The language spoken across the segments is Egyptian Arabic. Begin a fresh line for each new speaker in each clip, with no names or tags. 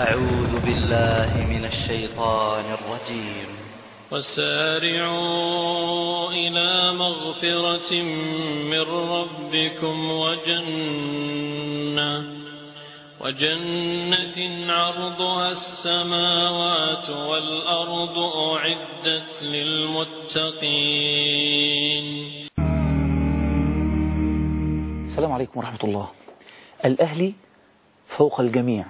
أعوذ بالله من الشيطان الرجيم
وسارعوا إلى مغفرة من ربكم وجنة وجنة عرضها السماوات والأرض أعدت للمتقين
السلام عليكم ورحمة الله الأهلي فوق الجميع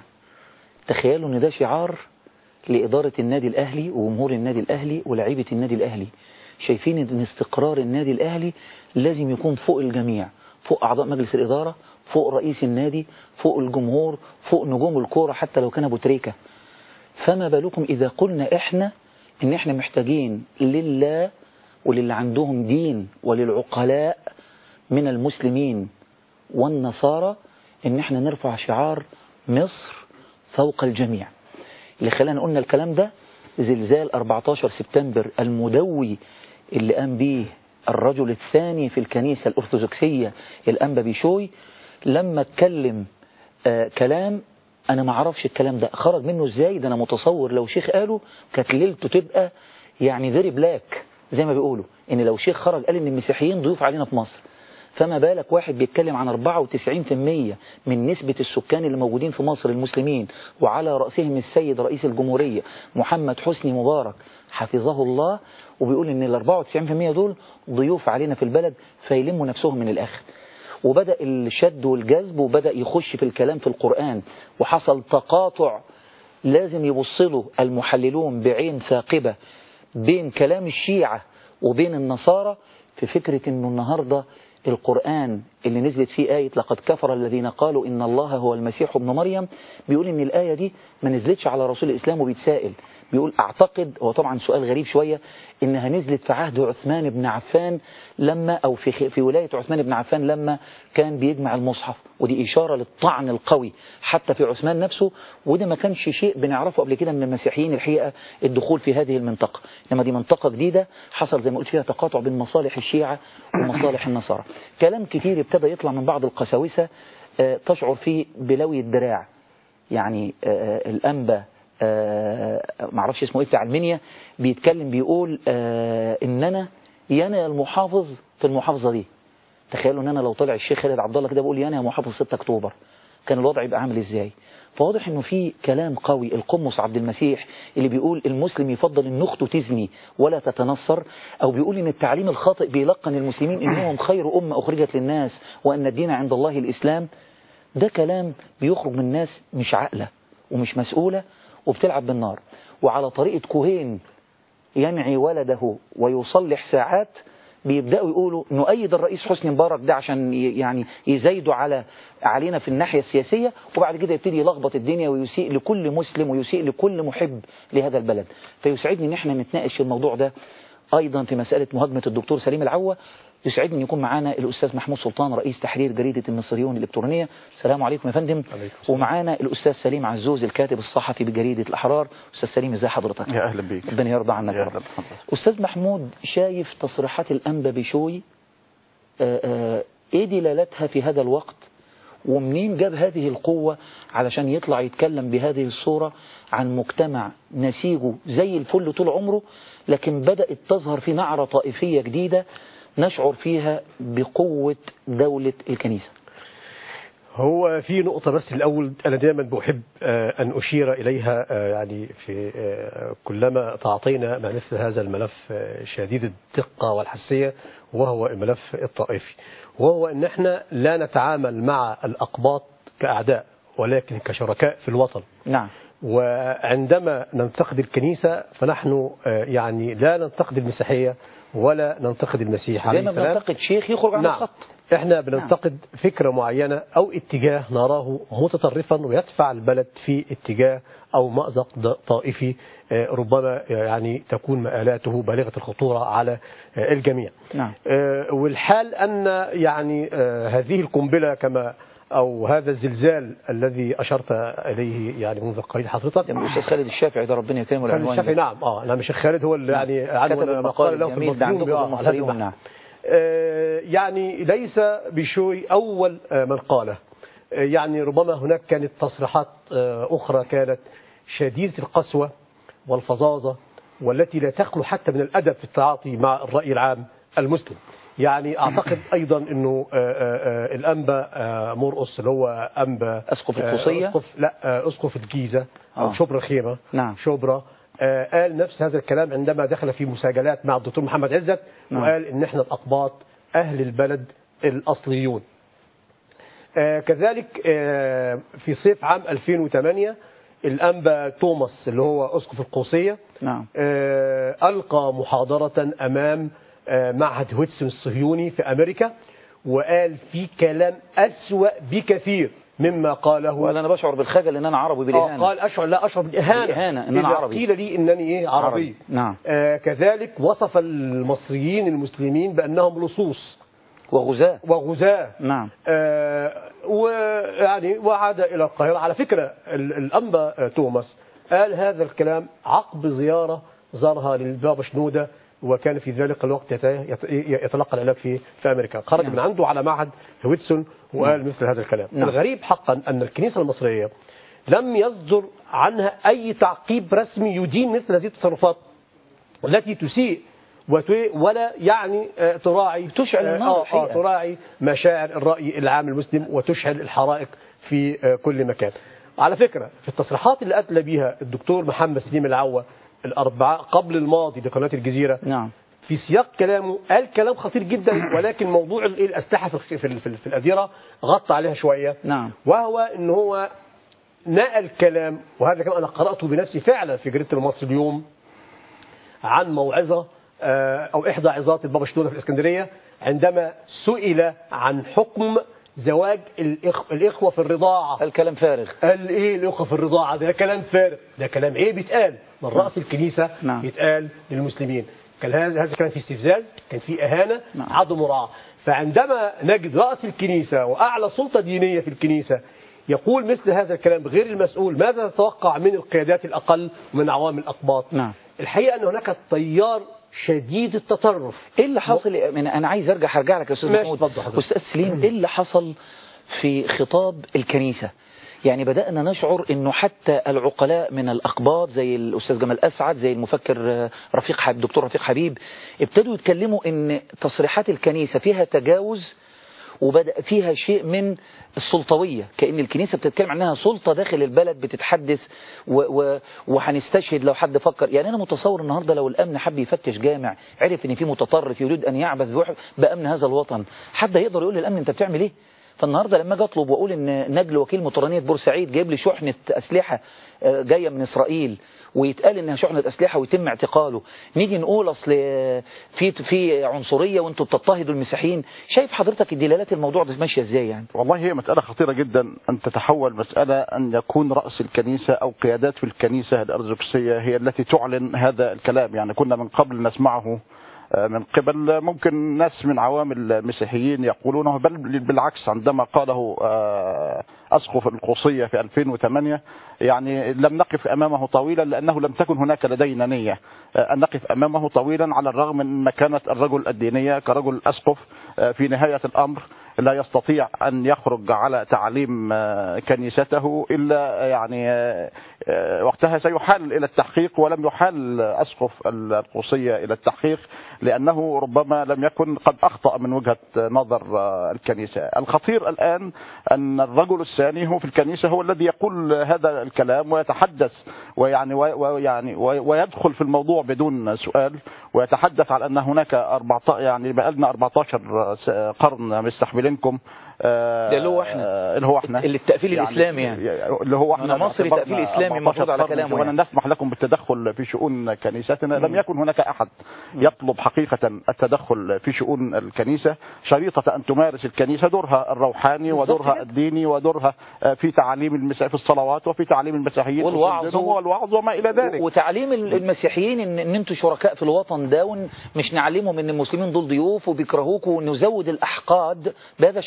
تخيلوا أن ده شعار لإدارة النادي الأهلي وجمهور النادي الأهلي ولاعيبة النادي الأهلي شايفين أن استقرار النادي الأهلي لازم يكون فوق الجميع فوق أعضاء مجلس الإدارة فوق رئيس النادي فوق الجمهور فوق نجوم الكورة حتى لو كان أبو تريكة فما بالكم إذا قلنا إحنا إن إحنا محتاجين لله وللي عندهم دين وللعقلاء من المسلمين والنصارى إن إحنا نرفع شعار مصر فوق الجميع اللي خلانا قلنا الكلام ده زلزال 14 سبتمبر المدوي اللي قام به الرجل الثاني في الكنيسة الأرثوذكسية الأنبا بيشوي لما اتكلم آه كلام أنا ما اعرفش الكلام ده خرج منه إزاي ده أنا متصور لو شيخ قاله كانت ليلته تبقى يعني فيري بلاك زي ما بيقولوا إن لو شيخ خرج قال إن المسيحيين ضيوف علينا في مصر فما بالك واحد بيتكلم عن 94% من نسبة السكان اللي موجودين في مصر المسلمين وعلى رأسهم السيد رئيس الجمهورية محمد حسني مبارك حفظه الله وبيقول ان ال 94% دول ضيوف علينا في البلد فيلموا نفسهم من الآخر وبدأ الشد والجذب وبدأ يخش في الكلام في القرآن وحصل تقاطع لازم يبصله المحللون بعين ثاقبة بين كلام الشيعة وبين النصارى في فكرة انه النهاردة القرآن اللي نزلت فيه آية لقد كفر الذين قالوا إن الله هو المسيح ابن مريم بيقول إن الآية دي ما نزلتش على رسول الإسلام وبيتسائل بيقول أعتقد هو طبعا سؤال غريب شوية إنها نزلت في عهد عثمان بن عفان لما أو في في ولاية عثمان بن عفان لما كان بيجمع المصحف ودي إشارة للطعن القوي حتى في عثمان نفسه وده ما كانش شيء بنعرفه قبل كده من المسيحيين الحقيقة الدخول في هذه المنطقة إنما دي منطقة جديدة حصل زي ما قلت فيها تقاطع بين مصالح الشيعة ومصالح النصارى كلام كتير ابتدى يطلع من بعض القساوسة تشعر فيه بلوي الدراع يعني الأنبا معرفش اسمه ايه بتاع المنيا بيتكلم بيقول ان انا يانا المحافظ في المحافظة دي تخيلوا ان انا لو طلع الشيخ خالد عبد الله كده بيقول يانا يا محافظ 6 اكتوبر كان الوضع يبقى عامل ازاي فواضح انه في كلام قوي القمص عبد المسيح اللي بيقول المسلم يفضل ان اخته تزني ولا تتنصر او بيقول ان التعليم الخاطئ بيلقن المسلمين انهم خير امه اخرجت للناس وان الدين عند الله الاسلام ده كلام بيخرج من ناس مش عاقله ومش مسؤوله وبتلعب بالنار وعلى طريقه كوهين ينعي ولده ويصلح ساعات بيبدأوا يقولوا نؤيد الرئيس حسني مبارك ده عشان يعني يزايدوا على علينا في الناحية السياسية وبعد كده يبتدي يلخبط الدنيا ويسيء لكل مسلم ويسيء لكل محب لهذا البلد فيسعدني ان احنا نتناقش في الموضوع ده ايضا في مسألة مهاجمة الدكتور سليم العوة يسعدني ان يكون معانا الاستاذ محمود سلطان رئيس تحرير جريدة المصريون الالكترونية السلام عليكم يا فندم ومعانا الاستاذ سليم عزوز الكاتب الصحفي بجريدة الاحرار استاذ سليم ازي حضرتك
يا اهلا بيك
ربنا يرضى عنك يا رب استاذ محمود شايف تصريحات الانبا بشوي آآ آآ ايه دلالتها في هذا الوقت ومنين جاب هذه القوة علشان يطلع يتكلم بهذه الصورة عن مجتمع نسيجه زي الفل طول عمره لكن بدأت تظهر في نعرة طائفية جديدة نشعر فيها بقوة دولة الكنيسة
هو في نقطة بس الأول أنا دائما بحب أن أشير إليها يعني في كلما تعطينا ما مثل هذا الملف شديد الدقة والحساسية وهو الملف الطائفي وهو أن احنا لا نتعامل مع الأقباط كأعداء ولكن كشركاء في الوطن
نعم
وعندما ننتقد الكنيسة فنحن يعني لا ننتقد المسيحية ولا ننتقد المسيح
زي ما بننتقد شيخ يخرج عن
نعم.
الخط
احنا بننتقد نعم. فكرة معينة او اتجاه نراه متطرفا ويدفع البلد في اتجاه او مأزق طائفي ربما يعني تكون مآلاته بالغة الخطورة على الجميع
نعم.
والحال ان يعني هذه القنبلة كما أو هذا الزلزال الذي أشرت إليه يعني منذ قليل حضرتك
الأستاذ خالد الشافعي ده ربنا يكرمه
خالد
العنوان
الشافعي
ده.
نعم اه نعم الشيخ خالد هو اللي يعني عنوان
كتب
مقال له في
الجميل ده عندكم
المصريون
المصريون نعم
آه، يعني ليس بشوي أول آه، من قاله يعني ربما هناك كانت تصريحات آه، أخرى كانت شديدة القسوة والفظاظة والتي لا تخلو حتى من الأدب في التعاطي مع الرأي العام المسلم يعني أعتقد أيضا أنه آه، آه، آه، الأنبا آه، مرقص اللي هو أنبا
أسقف
آه،
القوسية؟
أسقف لا آه، أسقف الجيزة أو
آه.
شبرا الخيمة
نعم.
شبرا آه، قال نفس هذا الكلام عندما دخل في مساجلات مع الدكتور محمد عزت
نعم.
وقال ان احنا الاقباط اهل البلد الاصليون آه، كذلك آه، في صيف عام 2008 الانبا توماس اللي هو اسقف القوسيه
نعم
آه، القى محاضره امام آه، معهد هوتسون الصهيوني في امريكا وقال في كلام اسوا بكثير مما قاله
وقال أنا بشعر بالخجل إن أنا عربي
آه
بالإهانة
قال اشعر لا اشعر بالاهانه
بالإهانة، إن أنا
إذا
عربي.
قيل لي انني ايه عربي,
عربي، نعم.
آه كذلك وصف المصريين المسلمين بانهم لصوص
وغزاة
وغزاة
نعم
آه ويعني وعاد الى القاهره على فكره ال- الانبا آه، توماس قال هذا الكلام عقب زياره زارها للبابا شنوده وكان في ذلك الوقت يت- يت- يتلقى العلاج في في امريكا خرج
نعم.
من عنده على معهد هويتسون وقال مثل هذا الكلام
نعم.
الغريب حقا ان الكنيسه المصريه لم يصدر عنها اي تعقيب رسمي يدين مثل هذه التصرفات التي تسيء وت- ولا يعني آه، تراعي
تشعل
آه،
النار
آه، آه،
الحقيقة.
تراعي مشاعر الرأي العام المسلم وتشعل الحرائق في آه، كل مكان على فكرة في التصريحات اللي أدلى بها الدكتور محمد سليم العوة الأربعاء قبل الماضي لقناة الجزيرة
نعم
في سياق كلامه قال كلام خطير جدا ولكن موضوع ال- الأسلحة في الخ- في ال- في ال- في الأديرة غطى عليها شوية
نعم
وهو ان هو نقل كلام وهذا كلام انا قراته بنفسي فعلا في جريده المصري اليوم عن موعظه آه، او احدى عظات البابا شنوده في الاسكندريه عندما سئل عن حكم زواج الإخ... الاخوه في الرضاعه
الكلام فارغ
قال ايه الاخوه في الرضاعه ده كلام فارغ ده كلام ايه بيتقال من راس الكنيسه
نعم.
يتقال للمسلمين كان هذا هذا كان في استفزاز كان في اهانه
نعم.
عدم مراعاه فعندما نجد راس الكنيسه واعلى سلطه دينيه في الكنيسه يقول مثل هذا الكلام غير المسؤول ماذا تتوقع من القيادات الاقل من عوام الاقباط
نعم
الحقيقه ان هناك تيار شديد التطرف
ايه اللي حصل من انا عايز ارجع هرجع لك يا استاذ
ماشي،
محمود
اتفضل حضرتك.
استاذ سليم ايه اللي حصل في خطاب الكنيسه يعني بدأنا نشعر انه حتى العقلاء من الاقباط زي الاستاذ جمال اسعد زي المفكر آه، رفيق حبيب دكتور رفيق حبيب ابتدوا يتكلموا ان تصريحات الكنيسه فيها تجاوز وبدأ فيها شيء من السلطوية كأن الكنيسة بتتكلم عنها سلطة داخل البلد بتتحدث و و وهنستشهد لو حد فكر يعني أنا متصور النهاردة لو الأمن حب يفتش جامع عرف إن في متطرف يريد أن يعبث بوح- بأمن هذا الوطن حد يقدر يقول للأمن أنت بتعمل إيه فالنهارده لما اجي اطلب واقول ان نجل وكيل مطرانيه بورسعيد جايب لي شحنه اسلحه آه، جايه من اسرائيل ويتقال انها شحنه اسلحه ويتم اعتقاله نيجي نقول اصل آه، في في عنصريه وانتوا بتضطهدوا المسيحيين شايف حضرتك الدلالات الموضوع ده ماشيه ازاي يعني
والله هي مسألة خطيرة جدا أن تتحول مسألة أن يكون رأس الكنيسة أو قيادات في الكنيسة الأرثوذكسية هي التي تعلن هذا الكلام يعني كنا من قبل نسمعه آه، من قبل ممكن ناس من عوام المسيحيين يقولونه بل بالعكس عندما قاله آه، أسقف القوصية في 2008 يعني لم نقف أمامه طويلا لأنه لم تكن هناك لدينا نية آه، أن نقف أمامه طويلا على الرغم من مكانة الرجل الدينية كرجل أسقف آه، في نهاية الأمر لا يستطيع أن يخرج على تعليم آه، كنيسته إلا يعني آه، آه، وقتها سيحال إلى التحقيق ولم يحال أسقف القوصية إلى التحقيق لأنه ربما لم يكن قد أخطأ من وجهة نظر آه، الكنيسة الخطير الآن أن الرجل الثاني هو في الكنيسة هو الذي يقول هذا الكلام ويتحدث ويعني ويعني ويدخل في الموضوع بدون سؤال ويتحدث على أن هناك 14 يعني بقى لنا 14 س- قرن مستحملينكم آه،
ده اللي هو إحنا.
آه، اللي هو احنا
اللي التأفيل الإسلامي يعني.
اللي هو احنا
أنا مصري
اعتبرنا
تأفيل إسلامي
14
المفروض على
قرن
كلامه
ولن
يعني.
نسمح لكم بالتدخل في شؤون كنيستنا لم يكن هناك أحد يطلب حقيقة التدخل في شؤون الكنيسة شريطة أن تمارس الكنيسة دورها الروحاني
بالظبط
ودورها
كده.
الديني ودورها آه، في تعاليم المسيح في الصلوات وفي تعليم المسيحيين
والوعظ.
وسجنهم والوعظ وما إلى ذلك
وتعليم المسيحيين ان, إن انتوا شركاء في الوطن ده وإن مش نعلمهم ان المسلمين دول ضيوف وبيكرهوكوا ونزود الاحقاد بهذا الشكل اللي بنشوفه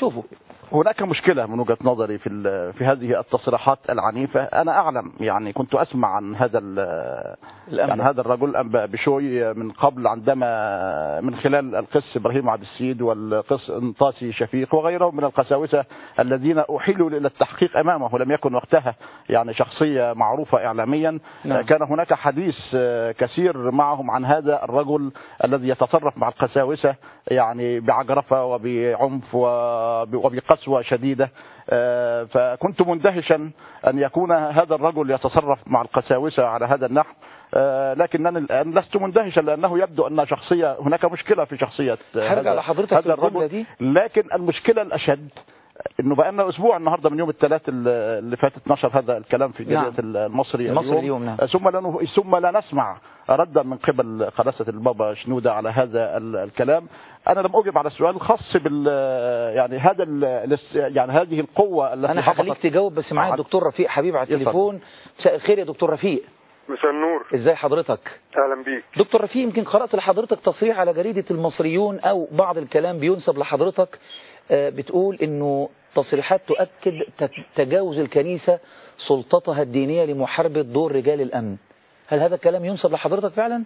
هنشوفه
هناك مشكلة من وجهة نظري في ال- في هذه التصريحات العنيفة أنا أعلم يعني كنت أسمع عن هذا ال-
الأنبا.
يعني هذا الرجل الأنبا بشوي من قبل عندما من خلال القس إبراهيم عبد السيد والقس انطاسي شفيق وغيرهم من القساوسة الذين أحيلوا إلى التحقيق أمامه لم يكن وقتها يعني شخصية معروفة إعلاميا
نعم.
كان هناك حديث آه، كثير معهم عن هذا الرجل الذي يتصرف مع القساوسة يعني بعجرفة وبعنف وب- وبقسوة شديدة آه، فكنت مندهشا أن يكون هذا الرجل يتصرف مع القساوسة على هذا النحو آه، لكنني الآن لست مندهشا لأنه يبدو أن شخصية هناك مشكلة في شخصية آه،
هرجع
هذا-
لحضرتك في
هذا
الجملة
الرجل
دي.
لكن المشكلة الأشد انه بقى لنا اسبوع النهارده من يوم الثلاث اللي فاتت نشر هذا الكلام في
نعم.
جريده المصري
المصري اليوم، نعم.
ثم لا ثم لا نسمع ردا من قبل قداسه البابا شنوده على هذا ال- الكلام انا لم اجب على السؤال الخاص بال يعني هذا ال- يعني هذه القوه التي
انا هخليك
هبطت-
تجاوب بس معايا
عد-
الدكتور رفيق حبيب على
اتفضل.
التليفون مساء الخير يا دكتور رفيق
مساء النور
ازاي حضرتك
اهلا بيك
دكتور رفيق يمكن قرأت لحضرتك تصريح على جريدة المصريون أو بعض الكلام بينسب لحضرتك آه، بتقول إنه تصريحات تؤكد تت- تجاوز الكنيسة سلطتها الدينية لمحاربة دور رجال الأمن هل هذا الكلام ينسب لحضرتك فعلا؟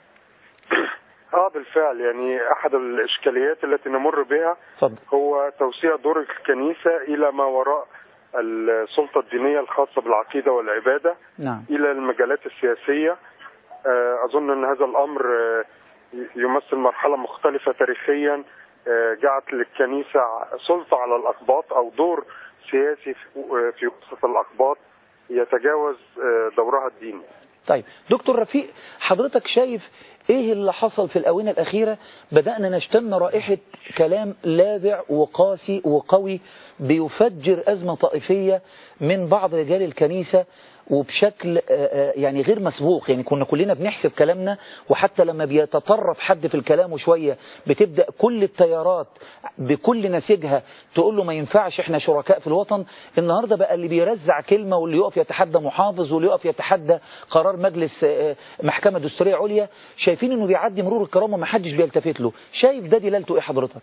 اه بالفعل يعني احد الاشكاليات التي نمر بها
اتفضل
هو توسيع دور الكنيسه الى ما وراء السلطه الدينيه الخاصه بالعقيده والعباده
نعم
الى المجالات السياسيه آه، اظن ان هذا الامر آه، يمثل مرحله مختلفه تاريخيا آه، جعلت للكنيسه سلطه على الاقباط او دور سياسي في آه، في وسط الاقباط يتجاوز آه، دورها الديني
طيب دكتور رفيق حضرتك شايف ايه اللي حصل في الآونة الأخيرة بدأنا نشتم رائحة كلام لاذع وقاسي وقوي بيفجر أزمة طائفية من بعض رجال الكنيسة وبشكل آه، آه، يعني غير مسبوق يعني كنا كلنا بنحسب كلامنا وحتى لما بيتطرف حد في الكلام شوية بتبدأ كل التيارات بكل نسيجها تقول له ما ينفعش احنا شركاء في الوطن النهاردة بقى اللي بيرزع كلمة واللي يقف يتحدى محافظ واللي يقف يتحدى قرار مجلس آه، محكمة دستورية عليا شايفين انه بيعدي مرور الكرام وما حدش بيلتفت له شايف ده دلالته ايه حضرتك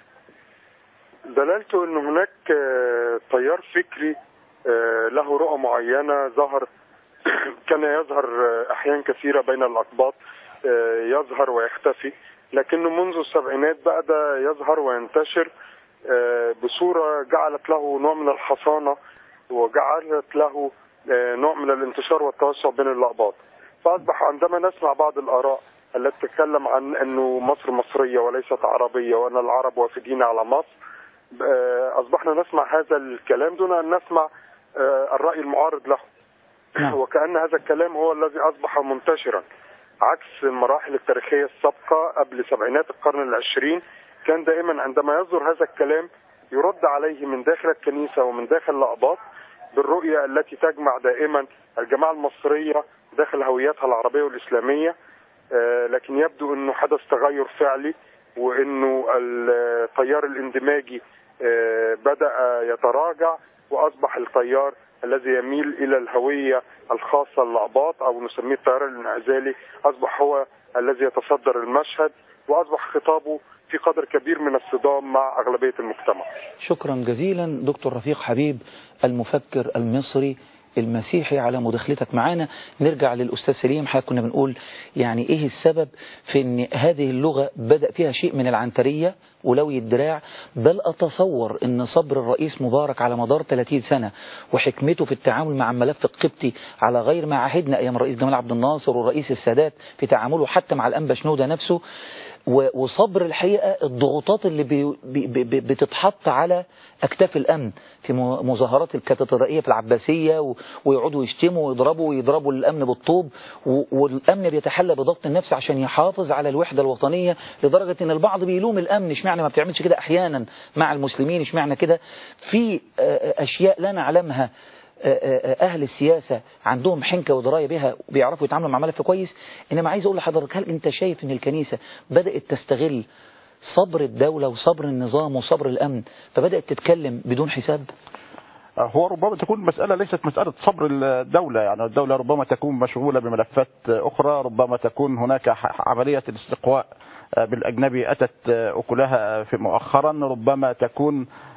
دلالته ان هناك آه، تيار فكري آه، له رؤى معينه ظهر كان يظهر آه، احيان كثيره بين الاقباط آه، يظهر ويختفي لكنه منذ السبعينات بدا يظهر وينتشر آه، بصوره جعلت له نوع من الحصانه وجعلت له آه، نوع من الانتشار والتوسع بين الاقباط فاصبح عندما نسمع بعض الاراء التي تتكلم عن انه مصر مصريه وليست عربيه وان العرب وافدين على مصر آه، اصبحنا نسمع هذا الكلام دون ان نسمع آه، الراي المعارض له
نعم.
وكان هذا الكلام هو الذي اصبح منتشرا عكس المراحل التاريخيه السابقه قبل سبعينات القرن العشرين كان دائما عندما يصدر هذا الكلام يرد عليه من داخل الكنيسه ومن داخل الاقباط بالرؤيه التي تجمع دائما الجماعه المصريه داخل هويتها العربيه والاسلاميه آه، لكن يبدو انه حدث تغير فعلي وانه التيار الاندماجي آه، بدا يتراجع واصبح التيار الذي يميل الى الهويه الخاصه للاقباط او نسميه التيار الانعزالي اصبح هو الذي يتصدر المشهد واصبح خطابه في قدر كبير من الصدام مع اغلبيه المجتمع.
شكرا جزيلا دكتور رفيق حبيب المفكر المصري المسيحي على مداخلتك معانا نرجع للأستاذ سليم حضرتك كنا بنقول يعني إيه السبب في أن هذه اللغة بدأ فيها شيء من العنترية ولوي الدراع بل أتصور أن صبر الرئيس مبارك على مدار 30 سنة وحكمته في التعامل مع الملف القبطي على غير ما عهدنا أيام الرئيس جمال عبد الناصر والرئيس السادات في تعامله حتى مع الأنبا شنودة نفسه و- وصبر الحقيقة الضغوطات اللي بي بي بي بتتحط على أكتاف الأمن في م- مظاهرات الكاتدرائية في العباسية و- ويقعدوا يشتموا ويضربوا ويضربوا الأمن بالطوب و- والأمن بيتحلى بضبط النفس عشان يحافظ على الوحدة الوطنية لدرجة إن البعض بيلوم الأمن اشمعنى ما بتعملش كده أحيانا مع المسلمين اشمعنى كده في آه، أشياء لا نعلمها أهل السياسة عندهم حنكة ودراية بها وبيعرفوا يتعاملوا مع ملف كويس إنما عايز أقول لحضرتك هل أنت شايف إن الكنيسة بدأت تستغل صبر الدولة وصبر النظام وصبر الأمن فبدأت تتكلم بدون حساب
هو ربما تكون المسألة ليست مسألة صبر الدولة يعني الدولة ربما تكون مشغولة بملفات أخرى ربما تكون هناك ح- عملية الاستقواء بالأجنبي أتت أكلها في مؤخرا ربما تكون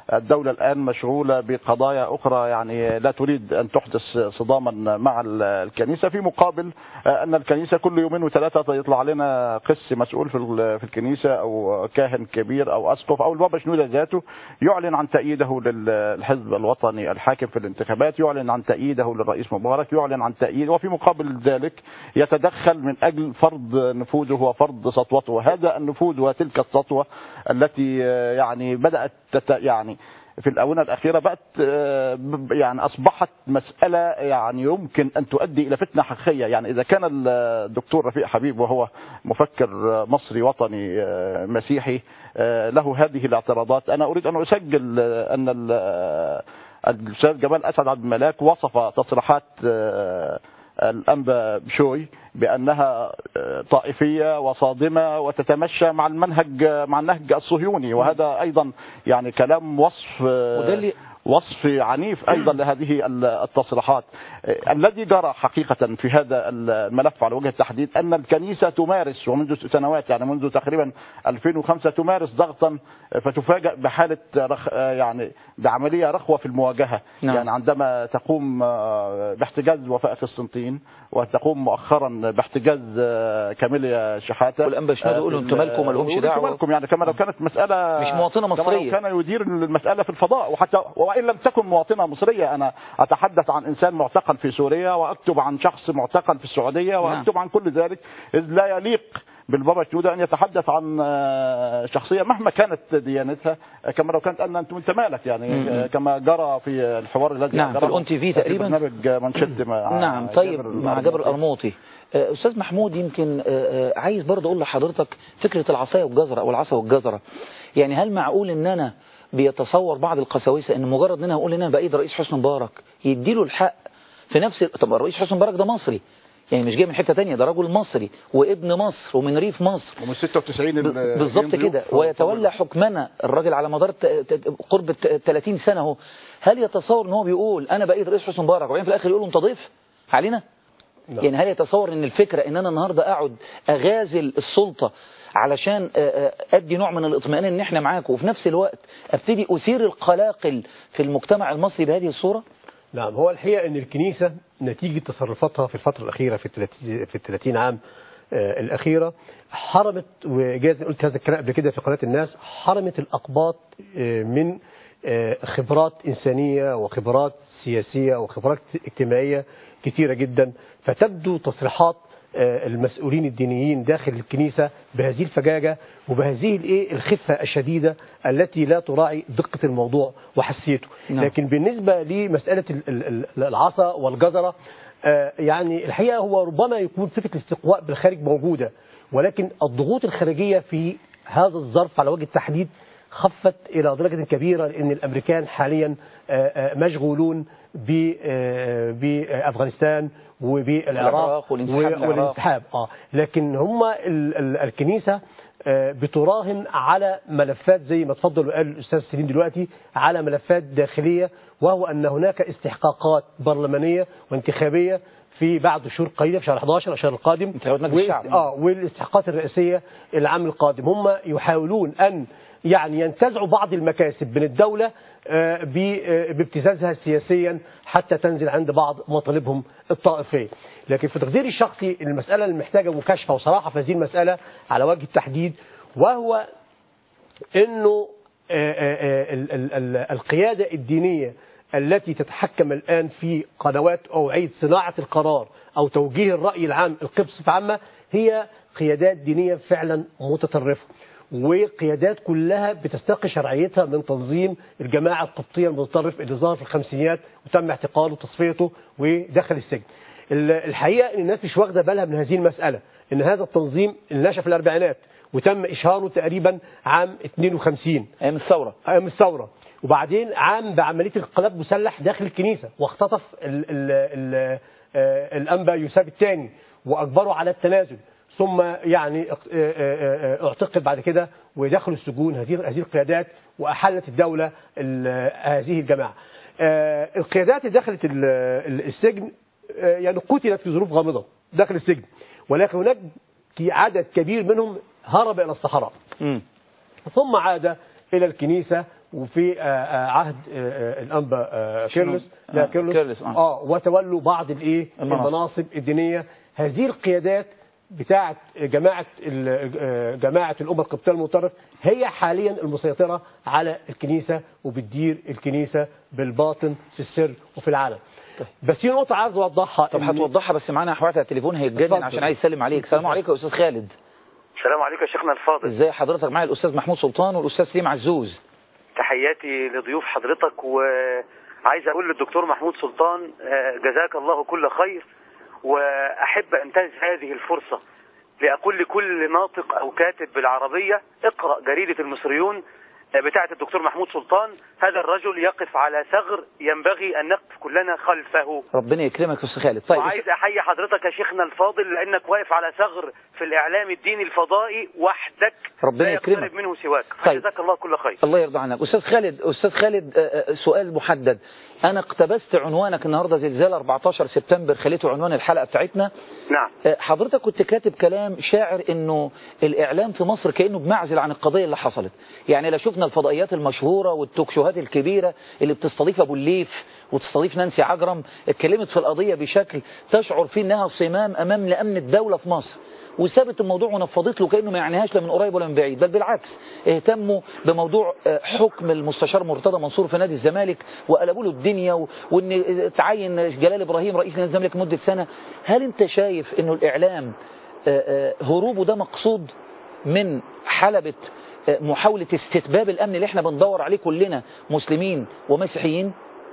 الدولة الآن مشغولة بقضايا أخرى يعني لا تريد أن تحدث صداما مع ال- الكنيسة في مقابل آه، أن الكنيسة كل يومين وثلاثة يطلع لنا قس مسؤول في ال- في الكنيسة أو كاهن كبير أو أسقف أو البابا شنودة ذاته يعلن عن تأييده للحزب الوطني الحاكم في الانتخابات يعلن عن تأييده للرئيس مبارك يعلن عن تأييد وفي مقابل ذلك يتدخل من أجل فرض نفوذه وفرض سطوته وهذا النفوذ وتلك السطوة التي آه، يعني بدأت تت يعني في الآونة الأخيرة بقت آه، ب- يعني أصبحت مسألة يعني يمكن أن تؤدي إلى فتنة حقيقية يعني إذا كان الدكتور رفيق حبيب وهو مفكر مصري وطني آه، مسيحي آه، له هذه الاعتراضات أنا أريد أن أسجل آه، أن ال- آه، الأستاذ جمال أسعد عبد الملاك وصف تصريحات آه، الأنبا بشوي بأنها آه، طائفية وصادمة وتتمشى مع المنهج مع النهج الصهيوني وهذا أيضا يعني كلام وصف آه،
وده اللي-
وصف عنيف ايضا لهذه التصريحات آه، الذي جرى حقيقه في هذا الملف على وجه التحديد ان الكنيسه تمارس ومنذ سنوات يعني منذ تقريبا 2005 تمارس ضغطا فتفاجأ بحاله رخ آه، يعني بعمليه رخوه في المواجهه
نعم.
يعني عندما تقوم آه، باحتجاز وفاء قسطنطين وتقوم مؤخرا باحتجاز آه، كاميليا شحاته
والأنبا شنودة يقولوا انتوا مالكم مالهمش
يقولوا
دعوة.
انتوا مالكم يعني كما لو كانت مساله
مش مواطنة
كما لو
مصرية.
كان يدير المسألة في الفضاء وحتى وإن لم تكن مواطنة مصرية أنا أتحدث عن إنسان معتقل في سوريا وأكتب عن شخص معتقل في السعودية وأكتب عن كل ذلك إذ لا يليق بالبابا شنودة أن يتحدث عن آه، شخصية مهما كانت ديانتها آه، كما لو كانت أن أنتم أنت مالك يعني
مم.
آه، كما جرى في الحوار الذي
نعم، في
أجراه
الأون تي في تقريبا.
برنامج مانشيت مع
نعم طيب
جابر
مع جابر القرموطي آه، أستاذ محمود يمكن آه، آه، عايز برضه أقول لحضرتك فكرة العصاية والجزرة أو العصا والجزرة يعني هل معقول إن أنا بيتصور بعض القساوسة إن مجرد إن أنا أقول إن أنا بأيد رئيس حسني مبارك يديله الحق في نفس طب الرئيس حسني مبارك ده مصري يعني مش جاي من حتة تانية ده رجل مصري وابن مصر ومن ريف مصر
ومن 96
ب- بالظبط كده ويتولى حكمنا الراجل على مدار ت- ت- قرب ال 30 سنة اهو هل يتصور ان هو بيقول انا بقيت رئيس حسني مبارك وبعدين في الاخر يقول له انت ضيف علينا
نعم.
يعني هل يتصور ان الفكرة ان انا النهاردة اقعد اغازل السلطة علشان آه، آه، ادي نوع من الاطمئنان ان احنا معاكم وفي نفس الوقت ابتدي اثير القلاقل في المجتمع المصري بهذه الصورة
نعم هو الحقيقة أن الكنيسة نتيجة تصرفاتها في الفترة الأخيرة في الثلاثين- في الثلاثين عام آه، الأخيرة حرمت وجاز قلت هذا الكلام قبل كده في قناة الناس حرمت الأقباط آه، من آه، خبرات إنسانية وخبرات سياسية وخبرات اجتماعية كثيرة جدا فتبدو تصريحات آه، المسؤولين الدينيين داخل الكنيسة بهذه الفجاجة وبهذه الايه الخفة الشديدة التي لا تراعي دقة الموضوع وحسيته
نعم.
لكن بالنسبة لمسألة ال- ال- ال- العصا والجزرة آه، يعني الحقيقة هو ربما يكون فكرة الاستقواء بالخارج موجودة ولكن الضغوط الخارجية في هذا الظرف على وجه التحديد خفت إلى درجة كبيرة لأن الأمريكان حاليا آه، آه، مشغولون ب- آه، بأفغانستان وبالعراق
العراق والانسحاب من العراق.
والانسحاب اه لكن هم ال- ال- الكنيسة آه، بتراهن على ملفات زي ما تفضل وقال الأستاذ سليم دلوقتي على ملفات داخلية وهو أن هناك استحقاقات برلمانية وانتخابية في بعد شهور قليلة في شهر 11 الشهر القادم
انتخابات مجلس
و-
الشعب.
اه والاستحقاقات الرئاسية العام القادم هم يحاولون أن يعني ينتزعوا بعض المكاسب من الدولة آه، ب- آه، بابتزازها سياسيا حتى تنزل عند بعض مطالبهم الطائفية لكن في تقديري الشخصي المسألة اللي محتاجة مكاشفة وصراحة في هذه المسألة على وجه التحديد وهو انه آه، آه، آه، ال- ال- ال- القيادة الدينية التي تتحكم الآن في قنوات أوعية صناعة القرار أو توجيه الرأي العام القبص في عامة هي قيادات دينية فعلا متطرفة وقيادات كلها بتستقي شرعيتها من تنظيم الجماعة القبطية المتطرف اللي ظهر في الخمسينيات وتم اعتقاله وتصفيته ودخل السجن ال- الحقيقة ان الناس مش واخدة بالها من هذه المسألة ان هذا التنظيم اللي نشأ في الأربعينات وتم إشهاره تقريبا عام 52
ايام الثورة
ايام الثوره وبعدين عام بعمليه انقلاب مسلح داخل الكنيسه واختطف ال ال ال آه، الانبا يوسف الثاني واجبره على التنازل ثم يعني اق- آه، آه، آه، اعتقل بعد كده ودخلوا السجون هذه هذه القيادات واحلت الدوله ال- هذه الجماعه. آه، القيادات اللي دخلت ال- ال- السجن آه، يعني قتلت في ظروف غامضه داخل السجن ولكن هناك عدد كبير منهم هرب الى الصحراء.
مم.
ثم عاد إلى الكنيسة وفي آه، آه، عهد آه، آه، الانبا آه،
شنو؟
كيرلس لا
آه،
كيرلس,
كيرلس، آه.
اه وتولوا بعض الايه
المناصب.
المناصب الدينيه هذه القيادات بتاعه جماعه ال- آه، جماعه الامه القبطيه المتطرف هي حاليا المسيطره على الكنيسه وبتدير الكنيسه بالباطن في السر وفي العلن بس في نقطه عايز اوضحها
طب
إن-
هتوضحها بس معانا حوارات على التليفون هيتجنن
اتفضل.
عشان عايز يسلم عليك السلام عليكم يا استاذ خالد
السلام عليكم يا شيخنا الفاضل
ازاي حضرتك معايا الاستاذ محمود سلطان والاستاذ سليم عزوز
تحياتي لضيوف حضرتك وعايز اقول للدكتور محمود سلطان آه، جزاك الله كل خير واحب انتهز هذه الفرصة لاقول لكل ناطق او كاتب بالعربية اقرأ جريدة المصريون آه، بتاعة الدكتور محمود سلطان هذا الرجل يقف على ثغر ينبغي ان نقف كلنا خلفه
ربنا يكرمك يا استاذ خالد طيب
وعايز احيي حضرتك يا شيخنا الفاضل لانك واقف على ثغر في الاعلام الديني الفضائي وحدك
ربنا
لا
يكرمك.
يقترب منه سواك
طيب.
جزاك الله كل خير
الله يرضى عنك استاذ خالد استاذ خالد آه، آه، سؤال محدد انا اقتبست عنوانك النهارده زلزال 14 سبتمبر خليته عنوان الحلقه بتاعتنا
نعم
آه، حضرتك كنت كاتب كلام شاعر انه الاعلام في مصر كانه بمعزل عن القضيه اللي حصلت يعني لا شفنا الفضائيات المشهوره والتوكشوهات الكبيره اللي بتستضيف ابو الليف وتستضيف نانسي عجرم اتكلمت في القضيه بشكل تشعر فيه انها صمام امام لامن الدوله في مصر وسابت الموضوع ونفضت له كانه ما يعنيهاش لا من قريب ولا من بعيد بل بالعكس اهتموا بموضوع آه، حكم المستشار مرتضى منصور في نادي الزمالك وقلبوا له الدنيا و- وان تعين جلال ابراهيم رئيس نادي الزمالك لمده سنه هل انت شايف انه الاعلام آه، آه، هروبه ده مقصود من حلبة آه، محاولة استتباب الأمن اللي احنا بندور عليه كلنا مسلمين ومسيحيين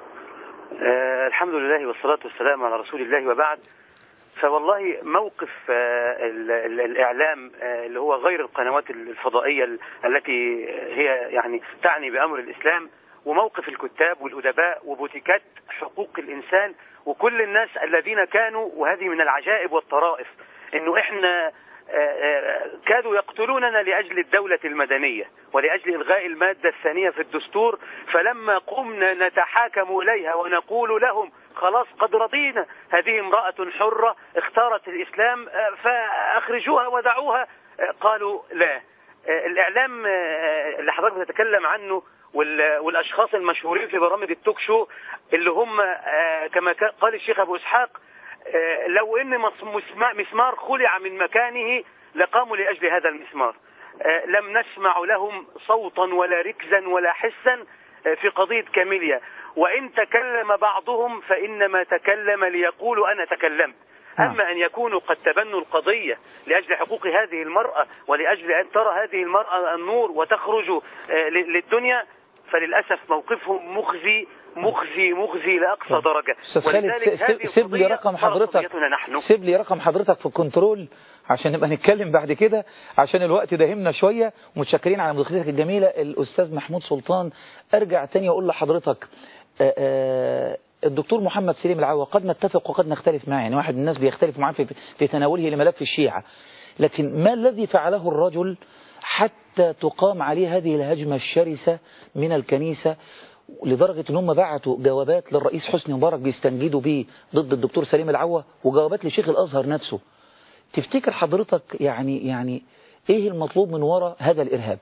آه الحمد لله والصلاة والسلام على رسول الله وبعد فوالله موقف آه ال- ال- الإعلام آه اللي هو غير القنوات الفضائية ال- التي هي يعني تعني بأمر الإسلام وموقف الكتاب والأدباء وبوتيكات حقوق الإنسان وكل الناس الذين كانوا وهذه من العجائب والطرائف إنه إحنا آه، آه، كادوا يقتلوننا لأجل الدولة المدنية ولأجل إلغاء المادة الثانية في الدستور فلما قمنا نتحاكم إليها ونقول لهم خلاص قد رضينا هذه امرأة حرة اختارت الإسلام آه، فأخرجوها ودعوها آه، قالوا لا آه، الإعلام آه، اللي حضرتك بتتكلم عنه وال- والأشخاص المشهورين في برامج التوك شو اللي هم آه، كما كا- قال الشيخ أبو إسحاق آه، لو ان مس- مسما- مسمار خلع من مكانه لقاموا لاجل هذا المسمار آه، لم نسمع لهم صوتا ولا ركزا ولا حسا آه، في قضيه كاميليا وان تكلم بعضهم فانما تكلم ليقولوا انا تكلمت
نعم.
اما ان يكونوا قد تبنوا القضيه لاجل حقوق هذه المراه ولاجل ان ترى هذه المراه النور وتخرج آه، ل- للدنيا فللاسف موقفهم مخزي مخزي مخزي لاقصى درجه
أستاذ خالد
ولذلك
س-
هذه
س- سيب لي
القضية
رقم
صارت
حضرتك
قضيتنا نحن
سيب لي رقم حضرتك في الكنترول عشان نبقى نتكلم بعد كده عشان الوقت داهمنا شوية متشكرين على مداخلتك الجميلة الأستاذ محمود سلطان أرجع تاني أقول لحضرتك آه، آه، الدكتور محمد سليم العوا قد نتفق وقد نختلف معه يعني واحد من الناس بيختلف معاه في, في تناوله لملف الشيعة لكن ما الذي فعله الرجل حتى تقام عليه هذه الهجمة الشرسة من الكنيسة لدرجة ان هم بعتوا جوابات للرئيس حسني مبارك بيستنجدوا بيه ضد الدكتور سليم العوا وجوابات لشيخ الازهر نفسه تفتكر حضرتك يعني يعني ايه المطلوب من وراء هذا الارهاب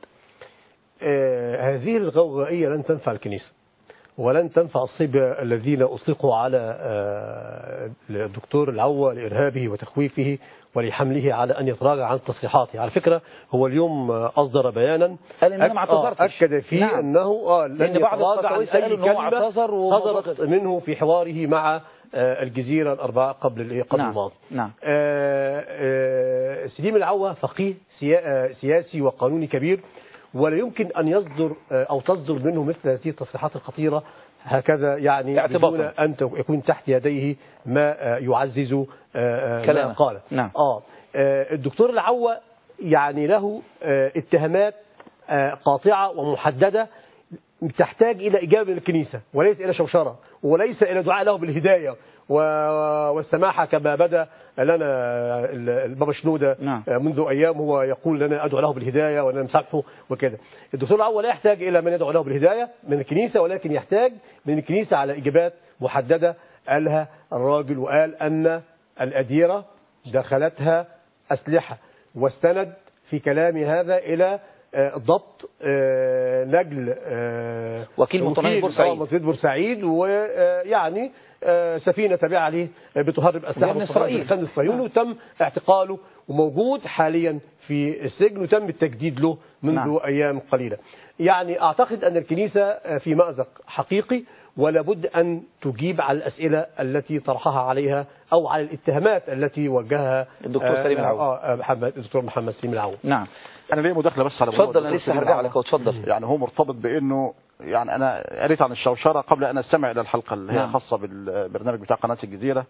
آه، هذه الغوغائية لن تنفع الكنيسة ولن تنفع الصبية الذين أطلقوا على آه، الدكتور العوة لإرهابه وتخويفه ولحمله على أن يتراجع عن تصريحاته على فكرة هو اليوم آه، أصدر بيانا
قال إن أنا ما
أك- آه،
اعتذرتش.
أكد فيه
نعم.
أنه آه لن
لأن بعض
يتراجع عن
الفتاويس
أي
قالوا إن هو
كلمة
اعتذر وموضوع
صدرت
كده.
منه في حواره مع آه، الجزيرة الأربعة قبل الإيه؟ قبل
نعم.
الماضي
نعم.
آه، آه، سليم العوة فقيه سيا- آه، سياسي وقانوني كبير ولا يمكن أن يصدر آه، أو تصدر منه مثل هذه التصريحات الخطيرة هكذا يعني
اعتباطاً.
بدون أن ت- يكون تحت يديه ما آه، يعزز آه، آه، ما
كلامه.
قال
نعم.
آه آه، الدكتور العوة يعني له آه، اتهامات آه، قاطعة ومحددة تحتاج إلى إجابة من الكنيسة وليس إلى شوشرة وليس إلى دعاء له بالهداية و- والسماحة كما بدا لنا البابا شنودة
نعم.
منذ أيام هو يقول لنا أدعو له بالهداية وأنا نسامحه وكده الدكتور الأول لا يحتاج إلى من يدعو له بالهداية من الكنيسة ولكن يحتاج من الكنيسة على إجابات محددة قالها الراجل وقال أن الأديرة دخلتها أسلحة واستند في كلام هذا إلى آه، ضبط آه، نجل آه،
وكيل مطرنية
وكيل-
بورسعيد.
آه، مطرنية بورسعيد ويعني سفينه تابعه ليه آه، بتهرب اسلحه
من
وتهرب
إسرائيل.
الخان الصهيوني وتم اعتقاله وموجود حاليا في السجن وتم التجديد له منذ
نعم.
نعم. ايام قليله. يعني اعتقد ان الكنيسه آه، في مازق حقيقي ولا بد ان تجيب على الاسئله التي طرحها عليها او على الاتهامات التي وجهها
الدكتور
آه،
سليم العوض.
اه آه، محمد الدكتور محمد سليم العوض.
نعم
انا ليه مداخله بس على موضوع
اتفضل انا
الدكتور
لسه
سليم
هرجع
العوض.
لك اتفضل
يعني هو مرتبط بانه يعني انا قريت عن الشوشره قبل ان استمع الى الحلقه اللي هي
نعم.
خاصه بالبرنامج بتاع قناه الجزيره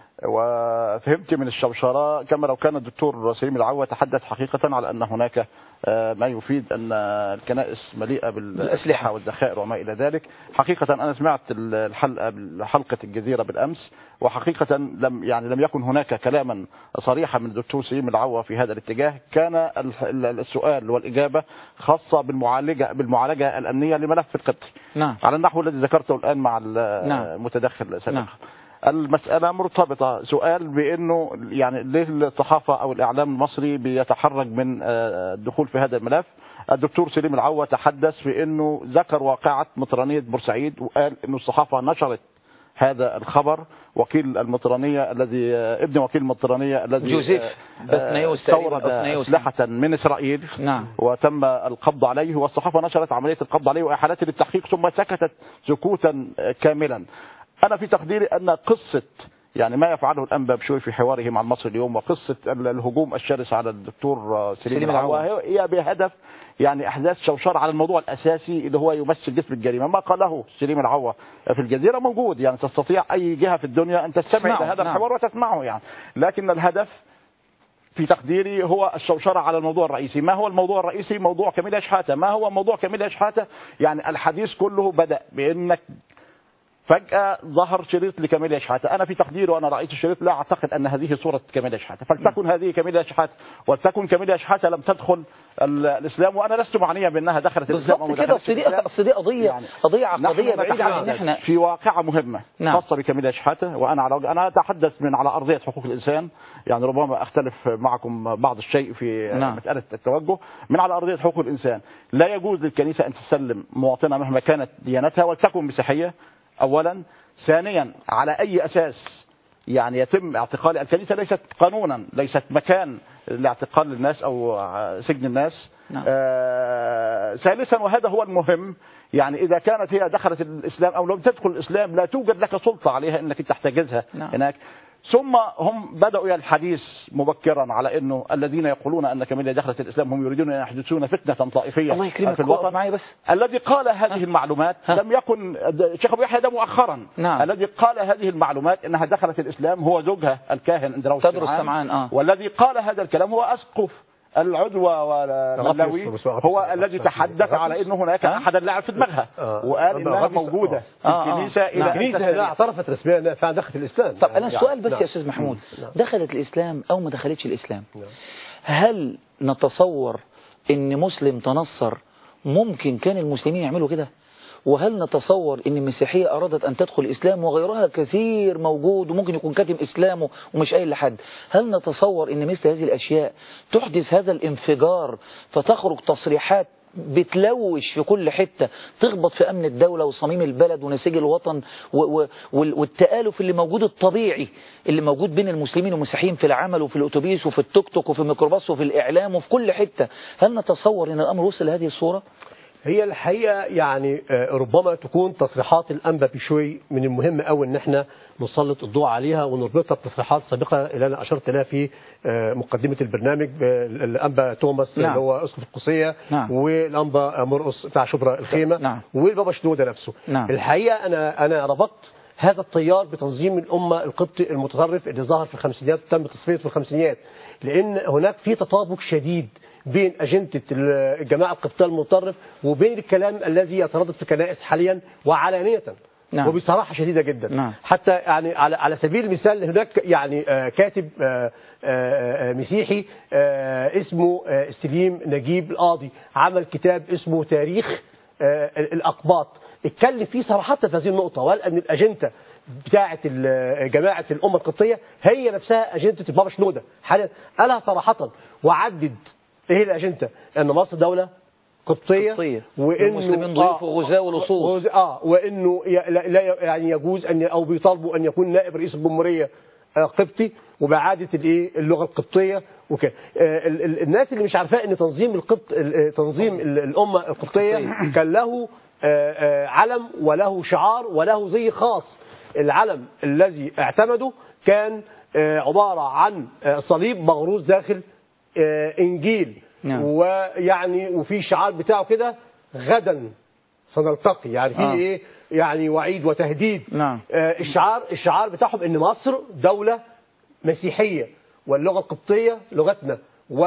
وفهمت من الشوشره كما لو كان الدكتور سليم العوا تحدث حقيقه على ان هناك آه، ما يفيد ان الكنائس مليئه بالاسلحه والذخائر وما الى ذلك حقيقه انا سمعت الحلقه حلقه الجزيره بالامس وحقيقه لم يعني لم يكن هناك كلاما صريحا من الدكتور سليم العوا في هذا الاتجاه كان ال- السؤال والاجابه خاصه بالمعالجه بالمعالجه الامنيه لملف القبطي
نعم
على النحو الذي ذكرته الآن مع
نعم.
المتدخل سابقا
نعم.
المسألة مرتبطة سؤال بأنه يعني ليه الصحافة أو الإعلام المصري بيتحرج من آه، الدخول في هذا الملف الدكتور سليم العوا تحدث في أنه ذكر واقعة مطرانية بورسعيد وقال أنه الصحافة نشرت هذا الخبر وكيل المطرانية الذي آه، ابن وكيل المطرانية الذي
جوزيف
آه،
بطنيوس تقريباً،
استورد
بطنيوس.
أسلحة من إسرائيل
نعم
وتم القبض عليه والصحافة نشرت عملية القبض عليه وإحالته للتحقيق ثم سكتت سكوتا كاملا أنا في تقديري أن قصة يعني ما يفعله الأنبا بشوي في حواره مع المصري اليوم وقصة الهجوم الشرس على الدكتور سليم,
سليم
العوا
العوا.
هي بهدف يعني أحداث شوشرة على الموضوع الأساسي اللي هو يمثل جسم الجريمة ما قاله سليم العوا في الجزيرة موجود يعني تستطيع أي جهة في الدنيا أن تستمع
تسمعه،
إلى هذا
نعم.
الحوار وتسمعه يعني لكن الهدف في تقديري هو الشوشرة على الموضوع الرئيسي ما هو الموضوع الرئيسي موضوع كميليا شحاتة ما هو موضوع كميليا شحاتة يعني الحديث كله بدأ بأنك فجأة ظهر شريط لكاميليا شحاتة أنا في تقديري وأنا رأيت الشريط لا أعتقد أن هذه صورة كاميليا شحاتة فلتكن هذه كاميليا شحاتة ولتكن كاميليا شحاتة لم تدخل ال- الإسلام وأنا لست معنيا بأنها دخلت الإسلام أو ما
بالظبط كده
دخلتش
اصل دي
الإسلام.
اصل دي قضيه
يعني
قضيه عقديه
نحن
بعيده عن ان
نتحدث
احنا
في واقعة مهمة
نعم.
خاصة بكاميليا شحاتة وأنا على وجه أنا أتحدث من على أرضية حقوق الإنسان يعني ربما أختلف معكم بعض الشيء في
نعم.
مسألة التوجه من على أرضية حقوق الإنسان لا يجوز للكنيسة أن تسلم مواطنة مهما كانت ديانتها ولتكن مسيحية أولا ثانيا على أي أساس يعني يتم اعتقال الكنيسة ليست قانونا ليست مكان لاعتقال الناس أو سجن الناس
نعم.
آه، ثالثا وهذا هو المهم يعني إذا كانت هي دخلت الإسلام أو لم تدخل الإسلام لا توجد لك سلطة عليها أنك تحتجزها
نعم.
هناك ثم هم بدأوا إلى الحديث مبكرا على أنه الذين يقولون أن كاميليا دخلت الإسلام هم يريدون أن يحدثون فتنة طائفية
الله يكرمك
في
وقف
الوطن
معايا بس
الذي قال هذه المعلومات
ها.
لم يكن الشيخ ابو يحيى ده مؤخرا
نعم.
الذي قال هذه المعلومات انها دخلت الاسلام هو زوجها الكاهن اندراوس
تدرس سمعان اه
والذي قال هذا الكلام هو اسقف العدوى والملاوي
غفلس- غفلس-
هو
غفلس-
الذي
غفلس-
تحدث على انه هناك
ها؟
احدا لعب في دماغها
آه.
وقال انها
غفلس-
موجوده في
آه. آه.
الكنيسه
نعم.
الى أن
الكنيسه لا
تستريح.
اعترفت رسميا انها فعلا دخلت الاسلام
طب انا
يعني-
السؤال بس
نعم.
يا استاذ محمود
نعم.
دخلت الاسلام او ما دخلتش الاسلام
نعم.
هل نتصور ان مسلم تنصر ممكن كان المسلمين يعملوا كده وهل نتصور ان المسيحية ارادت ان تدخل الاسلام وغيرها كثير موجود وممكن يكون كاتم اسلامه ومش قايل لحد هل نتصور ان مثل هذه الاشياء تحدث هذا الانفجار فتخرج تصريحات بتلوش في كل حتة تخبط في أمن الدولة وصميم البلد ونسيج الوطن و و وال- والتآلف اللي موجود الطبيعي اللي موجود بين المسلمين والمسيحيين في العمل وفي الأتوبيس وفي التوك توك وفي الميكروباص وفي الإعلام وفي كل حتة هل نتصور أن الأمر وصل لهذه الصورة؟
هي الحقيقه يعني آه، ربما تكون تصريحات الانبا بشوي من المهم قوي ان احنا نسلط الضوء عليها ونربطها بتصريحات سابقه اللي انا اشرت لها في آه، مقدمه البرنامج آه، الانبا توماس
نعم.
اللي هو اسقف القصيه
نعم.
والانبا مرقص بتاع شبرا الخيمه
نعم.
والبابا شنوده نفسه
نعم.
الحقيقه انا انا ربطت هذا التيار بتنظيم الامه القبطي المتطرف اللي ظهر في الخمسينيات تم تصفيته في الخمسينيات لان هناك في تطابق شديد بين أجندة الجماعة القبطية المتطرف وبين الكلام الذي يتردد في الكنائس حاليا وعلانية
نعم.
وبصراحة شديدة جدا
نعم.
حتى يعني على على سبيل المثال هناك يعني آه، كاتب آه، آه، آه، مسيحي آه، اسمه آه، سليم نجيب القاضي عمل كتاب اسمه تاريخ آه، الأقباط اتكلم فيه صراحة في هذه النقطة وقال أن الأجندة بتاعة ال- جماعة الأمة القبطية هي نفسها أجندة البابا شنودة حاليا قالها صراحة وعدد ايه الاجنده ان مصر دوله قبطيه
قبطية.
وانه
والمسلمين ضيوف وغزاة ولصوص.
وغز- اه وانه ي- لا لا يعني يجوز ان او بيطالبوا ان يكون نائب رئيس الجمهوريه آه، قبطي وباعاده الايه اللغه القبطيه وكده آه، ال- ال- الناس اللي مش عارفاه ان تنظيم القبط ال- آه، تنظيم ال- الامه القبطيه كان له آه، آه، علم وله شعار وله زي خاص العلم الذي اعتمده كان آه، عباره عن آه، صليب مغروس داخل آه، انجيل
نعم.
ويعني وفي شعار بتاعه كده غدا سنلتقي يعني في
آه.
ايه يعني وعيد وتهديد
نعم.
آه، الشعار الشعار بتاعهم ان مصر دوله مسيحيه واللغه القبطيه لغتنا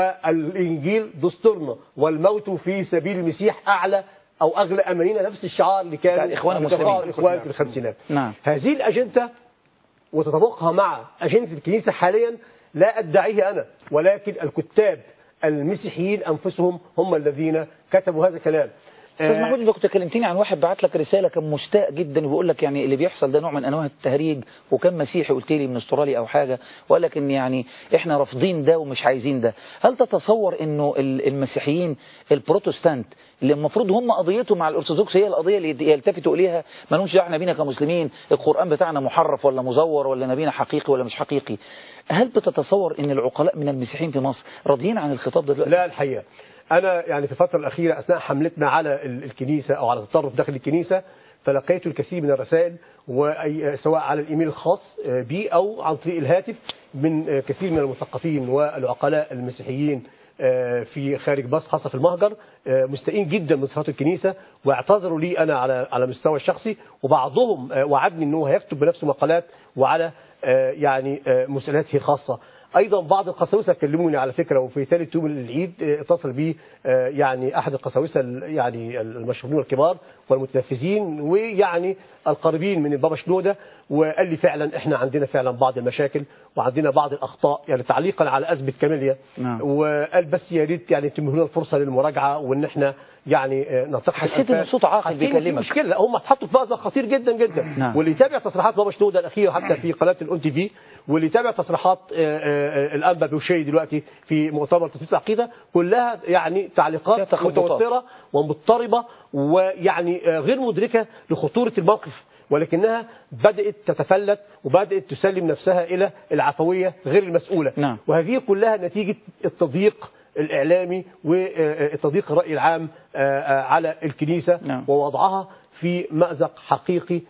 والانجيل دستورنا والموت في سبيل المسيح اعلى او اغلى امانينا نفس الشعار اللي كان
بتاع الإخوان المسلمين.
الاخوان في الخمسينات
نعم.
هذه الاجنده وتطابقها مع أجندة الكنيسة حاليا لا أدعيه أنا ولكن الكتاب المسيحيين أنفسهم هم الذين كتبوا هذا الكلام
استاذ
آه،
محمود انت كنت كلمتني عن واحد بعت لك رساله كان مشتاق جدا وبيقول لك يعني اللي بيحصل ده نوع من انواع التهريج وكان مسيحي قلت لي من استراليا او حاجه وقال لك ان يعني احنا رافضين ده ومش عايزين ده هل تتصور انه ال- المسيحيين البروتستانت اللي المفروض هم قضيتهم مع الارثوذكس هي القضيه اللي يلتفتوا اليها ما لهمش دعوه احنا بينا كمسلمين القران بتاعنا محرف ولا مزور ولا نبينا حقيقي ولا مش حقيقي هل بتتصور ان العقلاء من المسيحيين في مصر راضيين عن الخطاب ده دلوقتي
لا الحقيقة أنا يعني في الفترة الأخيرة أثناء حملتنا على ال- الكنيسة أو على التطرف داخل الكنيسة فلقيت الكثير من الرسائل وأي سواء على الإيميل الخاص آه، بي أو عن طريق الهاتف من آه، كثير من المثقفين والعقلاء المسيحيين آه، في خارج مصر خاصة في المهجر آه، مستائين جدا من صفات الكنيسة واعتذروا لي أنا على على مستوى الشخصي وبعضهم آه، وعدني أنه هيكتب بنفسه مقالات وعلى آه، يعني آه، مسألته خاصة ايضا بعض القساوسه كلموني على فكره وفي ثالث يوم العيد آه، اتصل بي آه، يعني احد القساوسه ال- يعني المشهورين الكبار والمتنفذين ويعني القريبين من البابا شنوده وقال لي فعلا احنا عندنا فعلا بعض المشاكل وعندنا بعض الاخطاء يعني تعليقا على ازمه كاميليا
نعم.
وقال بس يا ريت يعني تتيحوا لنا الفرصه للمراجعه وان احنا يعني آه، نلتقي في
حسيت إن
الأنفاس.
صوت عاقل
حسيت إن في
بيكلمك.
مشكله لا هم اتحطوا في مأزق خطير جدا جدا
نعم.
واللي يتابع تصريحات بابا شنوده الاخيره حتى في قناه الاون تي في واللي يتابع تصريحات آه، آه، الانبا بوشي دلوقتي في مؤتمر تثبيت العقيده كلها يعني
فيها
تعليقات
تخبطات.
متوتره ومضطربه ويعني آه، غير مدركه لخطوره الموقف ولكنها بدات تتفلت وبدات تسلم نفسها الى العفويه غير المسؤوله
نعم.
وهذه كلها نتيجه التضييق الاعلامي والتضييق الراي العام آه، آه، على الكنيسه
نعم.
ووضعها في مأزق حقيقي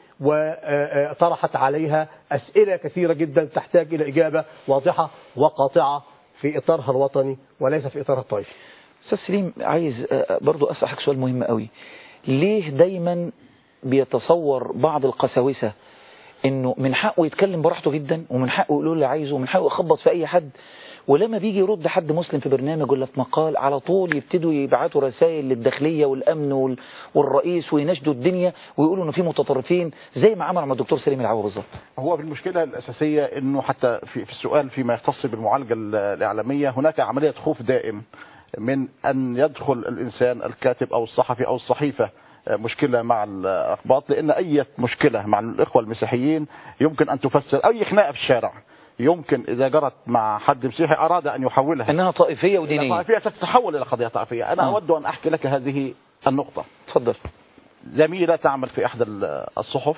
وطرحت عليها أسئلة كثيرة جدا تحتاج إلى إجابة واضحة وقاطعة في إطارها الوطني وليس في إطارها الطائفي
استاذ سليم عايز آه، برضو اسالك سؤال مهم قوي ليه دايما بيتصور بعض القساوسه انه من حقه يتكلم براحته جدا ومن حقه يقول اللي عايزه ومن حقه يخبط في اي حد ولما بيجي يرد حد مسلم في برنامج ولا في مقال على طول يبتدوا يبعتوا رسائل للداخليه والامن وال- والرئيس ويناشدوا الدنيا ويقولوا انه في متطرفين زي ما عمل مع الدكتور سليم العوا بالظبط
هو في المشكلة الأساسية أنه حتى في, في السؤال فيما يختص بالمعالجة ال- الإعلامية هناك عملية خوف دائم من أن يدخل الإنسان الكاتب أو الصحفي أو الصحيفة آه، مشكلة مع الأخباط لأن أي مشكلة مع الإخوة المسيحيين يمكن أن تفسر أي خناقة في الشارع يمكن إذا جرت مع حد مسيحي أراد أن يحولها
انها طائفيه
إلى
ودينيه
طائفية ستتحول إلى قضية طائفية أنا
آه.
أود أن أحكي لك هذه النقطة
اتفضل
زميلة تعمل في إحدى ال- الصحف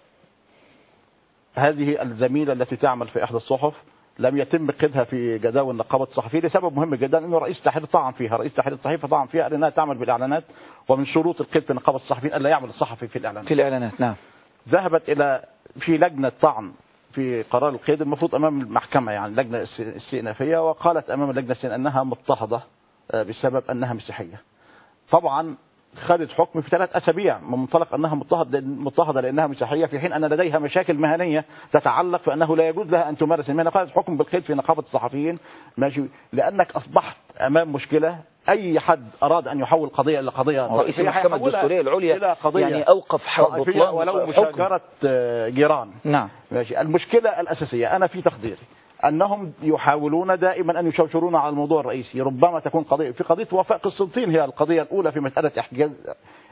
هذه الزميلة التي تعمل في إحدى الصحف لم يتم قيدها في جداول نقابة الصحفيين لسبب مهم جدا انه رئيس التحرير طعن فيها، رئيس تحرير الصحيفه طعن فيها لانها تعمل بالاعلانات ومن شروط القيد في نقابه الصحفيين الا يعمل الصحفي في الاعلانات.
في الاعلانات نعم
ذهبت الى في لجنه طعن في قرار القيد المفروض امام المحكمه يعني اللجنه الس- الاستئنافيه وقالت امام اللجنه الاستئنافيه انها مضطهده آه، بسبب انها مسيحيه. طبعا خدت حكم في ثلاث اسابيع من منطلق انها مضطهد مضطهده لانها مسيحيه في حين ان لديها مشاكل مهنيه تتعلق بانه لا يجوز لها ان تمارس المهنه خدت حكم بالقيد في نقابه الصحفيين ماشي لانك اصبحت امام مشكله اي حد اراد ان يحول قضيه الى قضيه
رئيس
طائفية
المحكمة
هيحولها
الدستورية العليا
الى قضيه
يعني أوقف ح-
طائفية
بطلان
ولو
حكم.
مشاجره آه، جيران
نعم
ماشي المشكلة الأساسية أنا في تقديري أنهم يحاولون دائما أن يشوشرون على الموضوع الرئيسي ربما تكون قضية في قضية وفاء قسطنطين هي القضية الأولى في مسألة إحجاز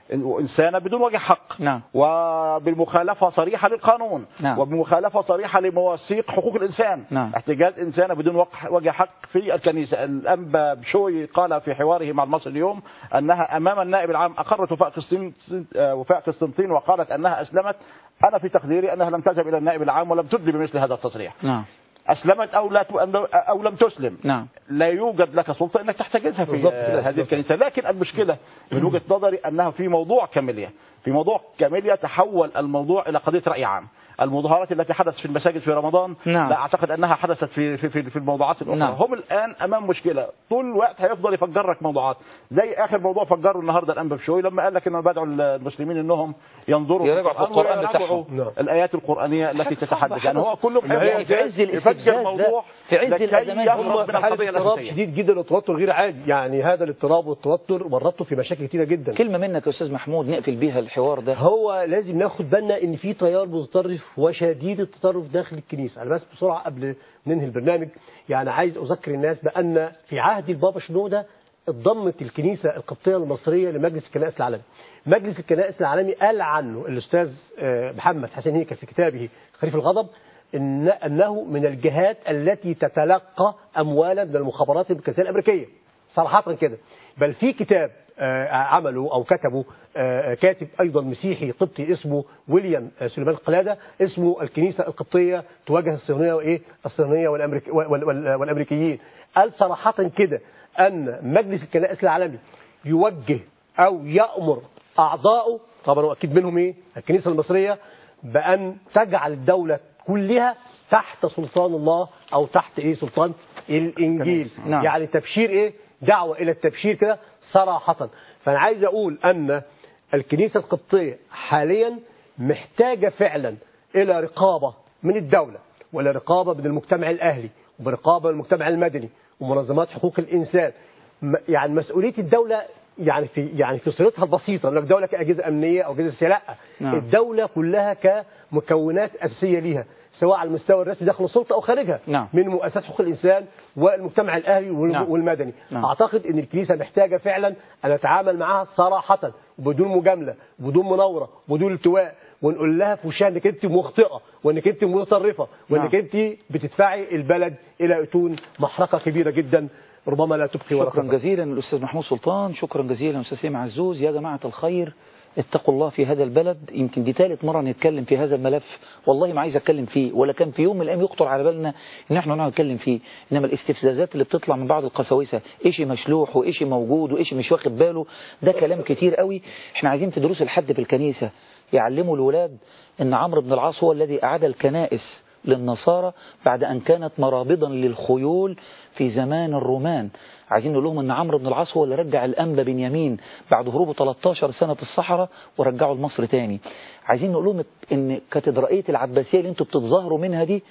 إنسانة بدون وجه حق
نعم.
وبالمخالفة صريحة للقانون
نعم.
وبمخالفة صريحة لمواثيق حقوق الإنسان
نعم.
احتجاز إنسانة بدون وق- وجه حق في الكنيسة الأنبا بشوي قال في حواره مع المصري اليوم أنها أمام النائب العام أقرت وفاء قسطين آه، وفاء قسطنطين وقالت أنها أسلمت أنا في تقديري أنها لم تذهب إلى النائب العام ولم تدلي بمثل هذا التصريح
نعم
أسلمت أو لا أو لم تسلم
نعم
لا يوجد لك سلطة انك تحتجزها في
بالضبط
آه،
كده،
هذه
بالضبط.
الكنيسة لكن المشكلة من وجهة نظري انها في موضوع كاميليا في موضوع كاميليا تحول الموضوع الى قضية رأي عام المظاهرات التي حدثت في المساجد في رمضان
نعم.
لا اعتقد انها حدثت في في في, في الموضوعات الاخرى
نعم.
هم الان امام مشكله طول الوقت هيفضل يفجر لك موضوعات زي اخر موضوع فجروا النهارده الانبا بشوي لما قال لك انه بدعوا المسلمين انهم ينظروا
يراجعوا في القرآن
ويراجعوا
بتاعهم.
نعم.
الايات القرانيه التي
حاجة صعبة،
تتحدث يعني
حاجة
هو كله
صعبة.
بيحاول
في عز
يفجر
الاستفزاز ده،
موضوع
في عز
لكي
الأزمات
يهرب
هم
من
في حالة
القضيه
اضطراب
الاساسيه
شديد جدا والتوتر غير عادي يعني هذا الاضطراب والتوتر ورطه في مشاكل كتيرة جدا
كلمة منك يا أستاذ محمود نقفل بيها الحوار ده
هو لازم ناخد بالنا ان في تيار متطرف وشديد التطرف داخل الكنيسه انا بس بسرعه قبل ننهي البرنامج يعني عايز اذكر الناس بان في عهد البابا شنوده اتضمت الكنيسه القبطيه المصريه لمجلس الكنائس العالمي مجلس الكنائس العالمي قال عنه الاستاذ آه، محمد حسن هيكل في كتابه خريف الغضب إن انه من الجهات التي تتلقى اموالا من المخابرات الكنسيه الامريكيه صراحه كده بل في كتاب آه، عمله او كتبه آه، كاتب ايضا مسيحي قبطي اسمه ويليام آه، سليمان قلاده اسمه الكنيسه القبطيه تواجه الصهيونيه وايه الصهيونيه والأمريك وال- وال- والامريكيين قال صراحه كده ان مجلس الكنائس العالمي يوجه او يامر اعضائه طبعا هو اكيد منهم ايه الكنيسه المصريه بان تجعل الدوله كلها تحت سلطان الله او تحت ايه سلطان الانجيل
نعم.
يعني تبشير ايه دعوه الى التبشير كده صراحه فانا عايز اقول ان الكنيسه القبطيه حاليا محتاجه فعلا الى رقابه من الدوله ولا رقابه من المجتمع الاهلي ورقابه من المجتمع المدني ومنظمات حقوق الانسان م- يعني مسؤوليه الدوله يعني في يعني في صورتها البسيطه انك دوله كاجهزه امنيه او اجهزه سياسيه لا
نعم.
الدوله كلها كمكونات اساسيه ليها سواء على المستوى الرسمي داخل السلطه او خارجها
نعم.
من مؤسسات حقوق الانسان والمجتمع الاهلي والم-
نعم.
والمدني
نعم.
اعتقد ان الكنيسه محتاجه فعلا ان نتعامل معها صراحه وبدون مجامله بدون مناوره بدون التواء ونقول لها في وشها انك انت مخطئه وانك انت متطرفه وانك انت بتدفعي البلد الى اتون محرقه كبيره جدا ربما لا تبقي ولا
شكرا
تذر.
جزيلا الأستاذ محمود سلطان شكرا جزيلا أستاذ سليم عزوز يا جماعة الخير اتقوا الله في هذا البلد يمكن دي ثالث مرة نتكلم في هذا الملف والله ما عايز اتكلم فيه ولا كان في يوم من الايام يخطر على بالنا ان احنا نقعد نتكلم فيه انما الاستفزازات اللي بتطلع من بعض القساوسه ايش مشلوح وايش موجود وايش مش واخد باله ده كلام كتير قوي احنا عايزين في دروس الحد في الكنيسه يعلموا الولاد ان عمرو بن العاص هو الذي اعاد الكنائس للنصارى بعد أن كانت مرابضا للخيول في زمان الرومان عايزين نقول لهم أن عمرو بن العاص هو اللي رجع الأنبا بنيامين بعد هروبه 13 سنة في الصحراء ورجعه لمصر تاني عايزين نقول لهم أن كاتدرائية العباسية اللي انتوا بتتظاهروا منها دي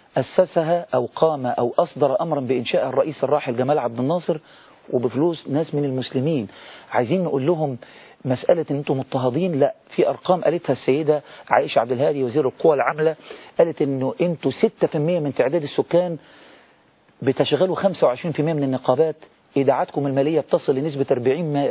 أسسها أو قام أو أصدر أمرا بإنشاء الرئيس الراحل جمال عبد الناصر وبفلوس ناس من المسلمين عايزين نقول لهم مسألة ان انتم مضطهدين لا في ارقام قالتها السيدة عائشة عبد الهادي وزير القوى العاملة قالت انه انتوا 6% من تعداد السكان بتشغلوا 25% من النقابات إيداعاتكم المالية بتصل لنسبة 40%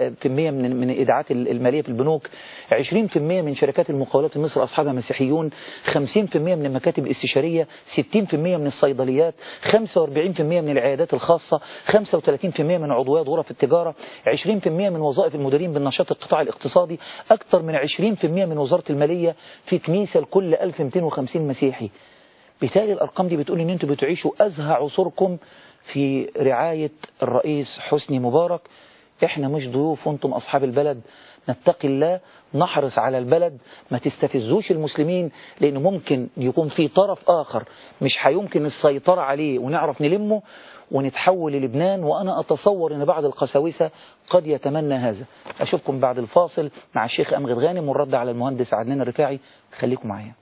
من من الإيداعات المالية في البنوك 20% من شركات المقاولات مصر أصحابها مسيحيون 50% من المكاتب الاستشارية 60% من الصيدليات 45% من العيادات الخاصة 35% من عضويات غرف التجارة 20% من وظائف المديرين بالنشاط القطاعي الاقتصادي أكثر من 20% من وزارة المالية في كنيسة لكل 1250 مسيحي بالتالي الأرقام دي بتقول إن أنتوا بتعيشوا أزهى عصوركم في رعاية الرئيس حسني مبارك إحنا مش ضيوف وأنتم أصحاب البلد نتقي الله نحرص على البلد ما تستفزوش المسلمين لأنه ممكن يكون في طرف آخر مش هيمكن السيطرة عليه ونعرف نلمه ونتحول للبنان وأنا أتصور أن بعض القساوسة قد يتمنى هذا أشوفكم بعد الفاصل مع الشيخ أمجد غانم والرد على المهندس عدنان الرفاعي خليكم معايا